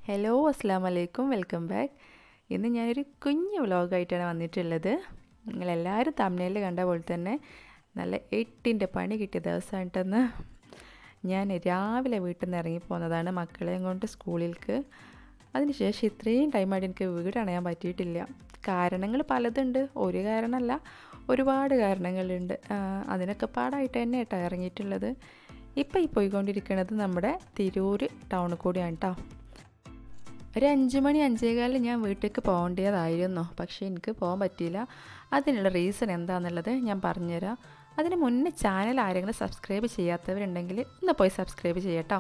hello അസ്സാം വലൈക്കും welcome back ഇന്ന് ഞാനൊരു കുഞ്ഞു വ്ലോഗായിട്ടാണ് വന്നിട്ടുള്ളത് നിങ്ങളെല്ലാവരും തമിഴിൽ കണ്ട പോലെ തന്നെ നല്ല എട്ടിൻ്റെ പണി കിട്ടിയ ദിവസമായിട്ടെന്ന് ഞാൻ രാവിലെ വീട്ടിൽ നിന്ന് ഇറങ്ങി പോകുന്നതാണ് മക്കളെയും കൊണ്ട് സ്കൂളിലേക്ക് അതിനുശേഷം ഇത്രയും ടൈമായിട്ട് എനിക്ക് വീട് അണയാൻ പറ്റിയിട്ടില്ല കാരണങ്ങൾ പലതുണ്ട് ഒരു കാരണമല്ല ഒരുപാട് കാരണങ്ങളുണ്ട് ആ, അതിനൊക്കെ പാടായിട്ട് തന്നെ കേട്ടോ ഇറങ്ങിയിട്ടുള്ളത് ഇപ്പം ഈ പോയിക്കൊണ്ടിരിക്കുന്നത് നമ്മുടെ തിരൂർ ടൗണിൽ കൂടിയാണ് കേട്ടോ ഒരു അഞ്ച് മണി അഞ്ചേകാലിൽ ഞാൻ വീട്ടിലേക്ക് പോകേണ്ടതായിരുന്നു പക്ഷേ എനിക്ക് പോകാൻ പറ്റിയില്ല അതിനുള്ള റീസൺ എന്താണെന്നുള്ളത് ഞാൻ പറഞ്ഞുതരാം അതിന് മുന്നേ ചാനൽ ആരെങ്കിലും സബ്സ്ക്രൈബ് ചെയ്യാത്തവരുണ്ടെങ്കിൽ ഒന്ന് പോയി സബ്സ്ക്രൈബ് ചെയ്യട്ടോ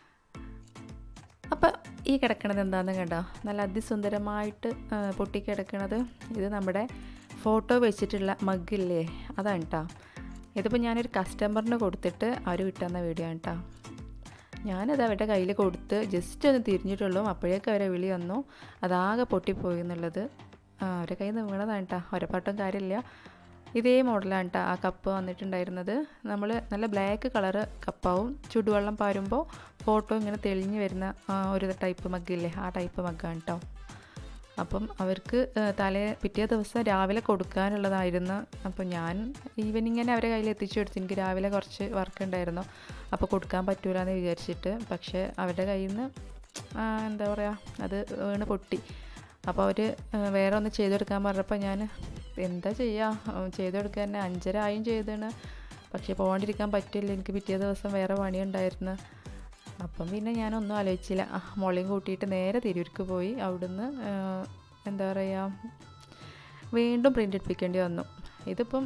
അപ്പോൾ ഈ കിടക്കണത് എന്താണെന്ന് കണ്ടോ നല്ല അതിസുന്ദരമായിട്ട് ആ, പൊട്ടിക്കിടക്കണത് ഇത് നമ്മുടെ ഫോട്ടോ വെച്ചിട്ടുള്ള മഗ്ഗില്ലേ അതാണ് കേട്ടോ ഇതിപ്പോൾ ഞാനൊരു കസ്റ്റമറിന് കൊടുത്തിട്ട് അവർ കിട്ടുന്ന വീഡിയോ ആണ് കേട്ടോ ഞാനത് അവരുടെ കയ്യിൽ കൊടുത്ത് ജസ്റ്റ് ഒന്ന് തിരിഞ്ഞിട്ടുള്ളൂ അപ്പോഴേക്കും അവരെ വിളി വന്നു അതാകെ പൊട്ടിപ്പോയി എന്നുള്ളത് ആ, അവരുടെ കയ്യിൽ നിന്ന് വീണതാണ് കേട്ടോ ഒരപ്പാട്ടും കാര്യമില്ല ഇതേ മോഡലാണ് കേട്ടോ ആ കപ്പ് വന്നിട്ടുണ്ടായിരുന്നത് നമ്മൾ നല്ല ബ്ലാക്ക് കളറ് കപ്പാവും ചുടുവെള്ളം പാരുമ്പോൾ ഫോട്ടോ ഇങ്ങനെ തെളിഞ്ഞ് വരുന്ന ആ, ഒരു ടൈപ്പ് മഗ്ഗില്ലേ ആ ടൈപ്പ് മഗ്ഗാണ് കേട്ടോ അപ്പം അവർക്ക് ഏഹ്, തലേ പിറ്റേ ദിവസം രാവിലെ കൊടുക്കാനുള്ളതായിരുന്നു അപ്പം ഞാൻ ഈവനിങ് തന്നെ അവരെ കയ്യിൽ എത്തിച്ചു കൊടുത്തു എനിക്ക് രാവിലെ കുറച്ച് വർക്ക് ഉണ്ടായിരുന്നു അപ്പോൾ കൊടുക്കാൻ പറ്റൂല എന്ന് വിചാരിച്ചിട്ട് പക്ഷേ അവരുടെ കയ്യിൽ നിന്ന് എന്താ പറയുക അത് വീണ് പൊട്ടി അപ്പോൾ അവർ വേറെ ഒന്ന് ചെയ്ത് കൊടുക്കാൻ പറഞ്ഞപ്പോൾ ഞാൻ എന്താ ചെയ്യുക ചെയ്ത് കൊടുക്കാൻ തന്നെ അഞ്ചര ആയും ചെയ്താണ് പക്ഷേ പോകാണ്ടിരിക്കാൻ പറ്റില്ല എനിക്ക് പിറ്റേ ദിവസം വേറെ പണിയുണ്ടായിരുന്നു അപ്പം പിന്നെ ഞാനൊന്നും ആലോചിച്ചില്ല ആ, മോളെയും കൂട്ടിയിട്ട് നേരെ തിരൂർക്ക് പോയി അവിടുന്ന് ആ, എന്താ പറയുക വീണ്ടും പ്രിൻ്റ് എടുപ്പിക്കേണ്ടി വന്നു ഇതിപ്പം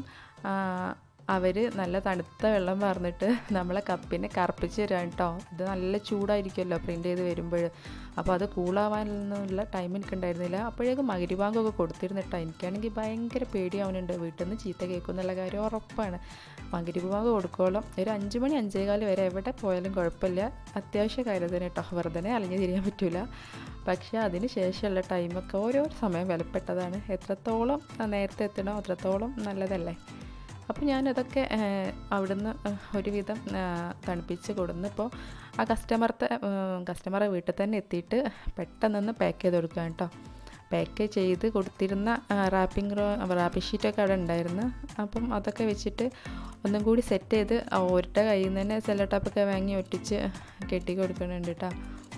അവർ നല്ല തണുത്ത വെള്ളം പറഞ്ഞിട്ട് നമ്മളെ കപ്പിനെ കറുപ്പിച്ച് തരാം കേട്ടോ ഇത് നല്ല ചൂടായിരിക്കുമല്ലോ പ്രിൻ്റ് ചെയ്ത് വരുമ്പോൾ അപ്പോൾ അത് കൂളാവാനൊന്നുമുള്ള ടൈം എനിക്കുണ്ടായിരുന്നില്ല അപ്പോഴേക്കും മകരിവാങ്കൊക്കെ കൊടുത്തിരുന്നു കേട്ടോ എനിക്കാണെങ്കിൽ ഭയങ്കര പേടിയാവുന്നുണ്ട് വീട്ടിൽ നിന്ന് ചീത്ത കേൾക്കുന്നുള്ള കാര്യം ഉറപ്പാണ് മകരിവാങ്ക് കൊടുക്കോളം ഒരു അഞ്ച് മണി അഞ്ചേകാല് വരെ എവിടെ പോയാലും കുഴപ്പമില്ല അത്യാവശ്യ കാര്യത്തിന് കേട്ടോ വെറുതെ അലഞ്ഞു തിരിയാൻ പറ്റില്ല പക്ഷേ അതിന് ശേഷമുള്ള ടൈമൊക്കെ ഓരോ സമയം വിലപ്പെട്ടതാണ് എത്രത്തോളം നേരത്തെ എത്തണോ അത്രത്തോളം നല്ലതല്ലേ അപ്പോൾ ഞാനതൊക്കെ ഏഹ്, അവിടുന്ന് ഏഹ്, ഒരുവിധം ഏഹ്, തണുപ്പിച്ച് കൊടുന്നിപ്പോൾ ആ കസ്റ്റമറത്തെ കസ്റ്റമറെ വീട്ടിൽ തന്നെ എത്തിയിട്ട് പെട്ടെന്നൊന്ന് പാക്ക് ചെയ്ത് കൊടുക്കുക കേട്ടോ പാക്ക് ചെയ്ത് കൊടുത്തിരുന്ന റാപ്പിംഗ് റോ റാപ്പിംഗ് ഷീറ്റൊക്കെ അവിടെ ഉണ്ടായിരുന്നു അപ്പം അതൊക്കെ വെച്ചിട്ട് ഒന്നും കൂടി സെറ്റ് ചെയ്ത് ഒരുടെ കയ്യിൽ നിന്ന് തന്നെ സെല്ലോ ടാപ്പൊക്കെ വാങ്ങി ഒട്ടിച്ച് കെട്ടി കൊടുക്കുന്നുണ്ട് കേട്ടോ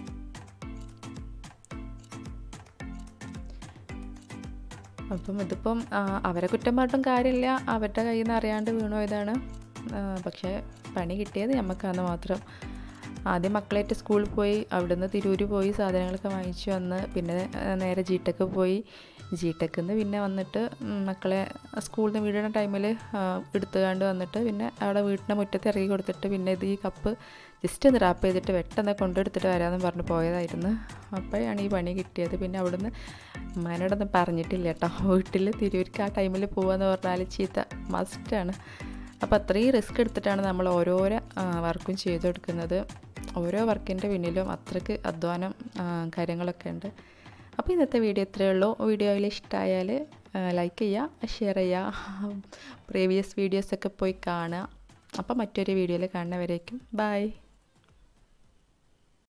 അപ്പം ഇതിപ്പം ആ, അവരെ കുറ്റം പറഞ്ഞിട്ടും കാര്യമില്ല അവരുടെ കയ്യിൽ നിന്ന് അറിയാണ്ട് വീണു പോയതാണ് ആ, പക്ഷേ പണി കിട്ടിയത് നമുക്കാന്ന് മാത്രം ആദ്യം മക്കളായിട്ട് സ്കൂളിൽ പോയി അവിടുന്ന് തിരൂര് പോയി സാധനങ്ങളൊക്കെ വാങ്ങിച്ചു വന്ന് പിന്നെ ആ, നേരെ ജി ടെക്ക് പോയി ജി ടെക്കിൽ നിന്ന് പിന്നെ വന്നിട്ട് ഉം, മക്കളെ സ്കൂളിൽ നിന്ന് വിടുന്ന ടൈമിൽ എടുത്തുകൊണ്ട് വന്നിട്ട് പിന്നെ അവിടെ വീട്ടിൻ്റെ മുറ്റത്ത് ഇറങ്ങി കൊടുത്തിട്ട് പിന്നെ ഇത് ഈ കപ്പ് ജസ്റ്റ് ഒന്ന് റാപ്പ് ചെയ്തിട്ട് പെട്ടെന്ന് കൊണ്ടെടുത്തിട്ട് വരാമെന്ന് പറഞ്ഞ് പോയതായിരുന്നു അപ്പോഴാണ് ഈ പണി കിട്ടിയത് പിന്നെ അവിടുന്ന് ഉമ്മാനോടൊന്നും പറഞ്ഞിട്ടില്ല കേട്ടോ വീട്ടിൽ തിരൂർക്ക് ആ ടൈമിൽ പോകാന്ന് പറഞ്ഞാൽ ചീത്ത മസ്റ്റാണ് അപ്പോൾ അത്രയും റിസ്ക് എടുത്തിട്ടാണ് നമ്മൾ ഓരോരോ ആ, വർക്കും ചെയ്തു കൊടുക്കുന്നത് ഓരോ വർക്കിൻ്റെ പിന്നിലും അത്രയ്ക്ക് അധ്വാനം ആ, കാര്യങ്ങളൊക്കെ ഉണ്ട് അപ്പോൾ ഇന്നത്തെ വീഡിയോ ഇത്രയേ ഉള്ളൂ വീഡിയോയിൽ ഇഷ്ടമായാൽ ലൈക്ക് ചെയ്യുക ഷെയർ ചെയ്യുക പ്രീവിയസ് വീഡിയോസൊക്കെ പോയി കാണുക അപ്പോൾ മറ്റൊരു വീഡിയോയിൽ കാണുന്നവരേക്കും ബൈ